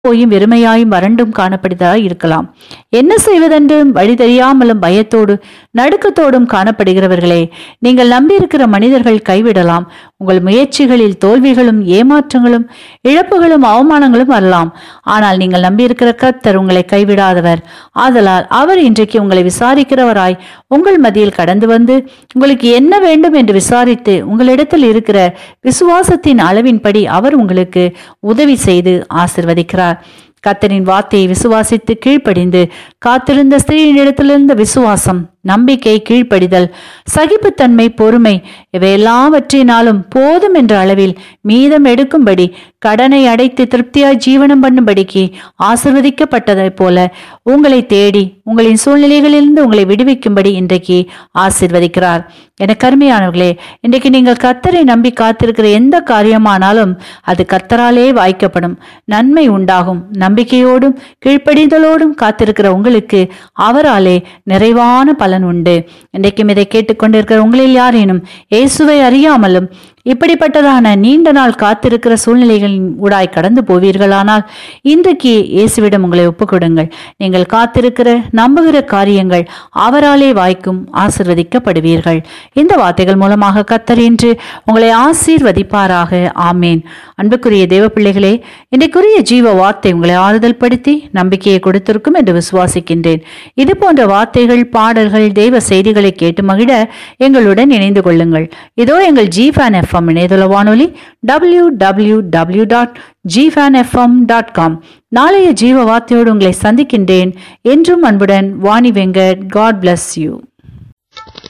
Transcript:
போயும் வெறுமையாயும் வறண்டும் காணப்படுவதா இருக்கலாம் என்ன செய்வதென்றும் வழி தெரியாமலும் பயத்தோடு நடுக்கத்தோடும் காணப்படுகிறவர்களே நீங்கள் நம்பியிருக்கிற மனிதர்கள் கைவிடலாம் உங்கள் முயற்சிகளில் தோல்விகளும் ஏமாற்றங்களும் இழப்புகளும் அவமானங்களும் வரலாம் ஆனால் நீங்கள் நம்பியிருக்கிற கர்த்தர் உங்களை கைவிடாதவர் ஆதலால் அவர் இன்றைக்கு உங்களை விசாரிக்கிறவராய் உங்கள் மத்தியில் கடந்து வந்து உங்களுக்கு என்ன வேண்டும் என்று விசாரித்து உங்களிடத்தில் இருக்கிற விசுவாசத்தின் அளவின்படி அவர் உங்களுக்கு உதவி செய்து ஆசிர்வதிக்கிறார் கர்த்தரின் வார்த்தையை விசுவாசித்து கீழ்ப்படிந்து காத்திருந்த ஸ்திரீனிடத்திலிருந்த விசுவாசம் நம்பிக்கை கீழ்ப்படிதல் சகிப்புத்தன்மை பொறுமை இவையெல்லாவற்றினாலும் போதும் என்ற அளவில் மீதம் எடுக்கும்படி கடனை அடைத்து திருப்தியாய் ஜீவனம் பண்ணும்படிக்கு ஆசிர்வதிக்கப்பட்டதைப் போல உங்களை தேடி உங்களின் சூழ்நிலைகளிலிருந்து உங்களை விடுவிக்கும்படி இன்றைக்கு ஆசிர்வதிக்கிறார் என கருமையானவர்களே இன்றைக்கு நீங்கள் கர்த்தரை நம்பி காத்திருக்கிற எந்த காரியமானாலும் அது கர்த்தராலே வாய்க்கப்படும் நன்மை உண்டாகும் நம்பிக்கையோடும் கீழ்ப்படிதலோடும் காத்திருக்கிற உங்களுக்கு அவராலே நிறைவான பலன் உண்டு இன்றைக்கும் இதை கேட்டுக்கொண்டிருக்கிற உங்களில் யாரேனும் இயேசுவை அறியாமலும் இப்படிப்பட்டதான நீண்ட நாள் காத்திருக்கிற சூழ்நிலைகளின் ஊடாய் கடந்து போவீர்களானால் இன்றைக்கு இயேசுவிடம் உங்களை ஒப்புக்கொடுங்கள் நீங்கள் காத்திருக்கிற நம்புகிற காரியங்கள் அவராலே வாய்க்கும் ஆசிர்வதிக்கப்படுவீர்கள் இந்த வார்த்தைகள் மூலமாக கத்தர் இன்று உங்களை ஆசீர்வதிப்பாராக ஆமேன் அன்புக்குரிய தேவ பிள்ளைகளே இன்றைக்குரிய ஜீவ வார்த்தை உங்களை ஆறுதல் படுத்தி நம்பிக்கையை கொடுத்திருக்கும் என்று விசுவாசிக்கின்றேன் இது போன்ற வார்த்தைகள் பாடல்கள் தெய்வ செய்திகளை கேட்டு மகிழ எங்களுடன் இணைந்து கொள்ளுங்கள் இதோ எங்கள் ஜி ஃபேன் எஃப்எம் இணையதள வானொலி W W W dot Gfan dot com நாளைய ஜீவ வார்த்தையோடு உங்களை சந்திக்கின்றேன் என்றும் அன்புடன் Vani Venkat God bless you